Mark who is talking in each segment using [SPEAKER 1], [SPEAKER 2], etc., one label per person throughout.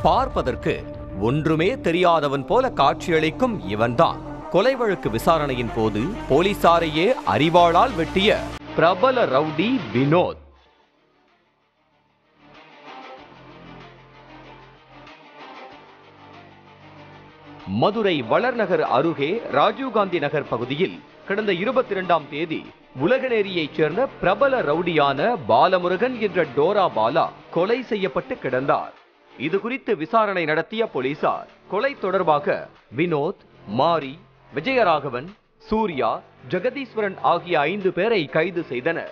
[SPEAKER 1] பார்ப்பதற்கு ஒன்றுமே தெரியாதவன் போல காட்சியளிக்கும் இவன்தான் கொலை வழக்கு விசாரணையின் போது போலீசாரையே அறிவாளால் வெட்டிய பிரபல ரவுடி வினோத் மதுரை வளர்நகர் அருகே ராஜீவ்காந்தி நகர் பகுதியில் கடந்த இருபத்தி இரண்டாம் தேதி உலகநேரியைச் சேர்ந்த பிரபல ரவுடியான பாலமுருகன் என்ற டோரா பாலா கொலை செய்யப்பட்டு கிடந்தார் இது குறித்து விசாரணை நடத்திய போலீசார் கொலை தொடர்பாக வினோத் மாரி விஜயராகவன் சூர்யா ஜெகதீஸ்வரன் ஆகிய ஐந்து பேரை கைது செய்தனர்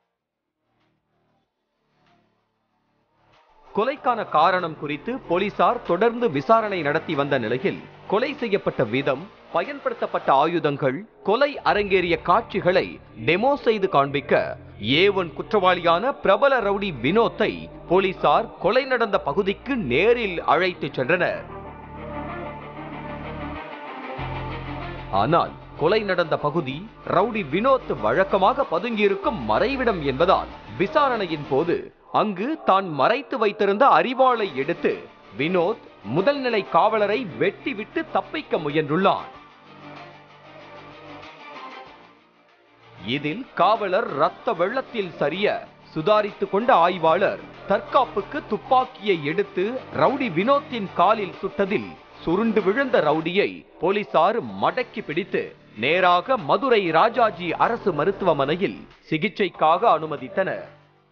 [SPEAKER 1] கொலைக்கான காரணம் குறித்து போலீசார் தொடர்ந்து விசாரணை நடத்தி வந்த நிலையில் கொலை செய்யப்பட்ட விதம் பயன்படுத்தப்பட்ட ஆயுதங்கள் கொலை அரங்கேறிய காட்சிகளை டெமோ செய்து காண்பிக்க ஏ ஒன் குற்றவாளியான பிரபல ரவுடி வினோத்தை போலீசார் கொலை நடந்த பகுதிக்கு நேரில் அழைத்துச் சென்றனர் ஆனால் கொலை நடந்த பகுதி ரவுடி வினோத் வழக்கமாக பதுங்கியிருக்கும் மறைவிடம் என்பதால் விசாரணையின் போது அங்கு தான் மறைத்து வைத்திருந்த அரிவாளை எடுத்து வினோத் முதல்நிலை காவலரை வெட்டிவிட்டு தப்பிக்க முயன்றுள்ளான் இதில் காவலர் ரத்த வெள்ளத்தில் சரிய சுதாரித்துக் கொண்ட ஆய்வாளர் தற்காப்புக்கு துப்பாக்கியை எடுத்து ரவுடி வினோத்தின் காலில் சுட்டதில் சுருண்டு விழுந்த ரவுடியை போலீசார் மடக்கி பிடித்து நேராக மதுரை ராஜாஜி அரசு மருத்துவமனையில் சிகிச்சைக்காக அனுமதித்தனர்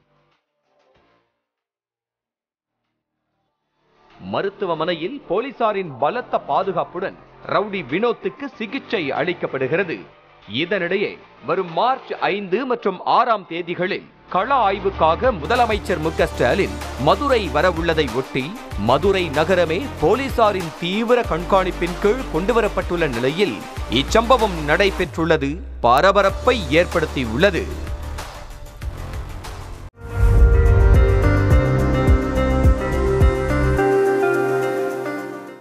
[SPEAKER 1] மருத்துவமனையில் போலீசாரின் பலத்த பாதுகாப்புடன் ரவுடி வினோத்துக்கு சிகிச்சை அளிக்கப்படுகிறது இதனிடையே வரும் மார்ச் ஐந்து மற்றும் ஆறாம் தேதிகளில் கள ஆய்வுக்காக முதலமைச்சர் மு க ஸ்டாலின் மதுரை வரவுள்ளதை ஒட்டி மதுரை நகரமே போலீசாரின் தீவிர கண்காணிப்பின் கீழ் கொண்டுவரப்பட்டுள்ள நிலையில் இச்சம்பவம் நடைபெற்றுள்ளது பரபரப்பை ஏற்படுத்தியுள்ளது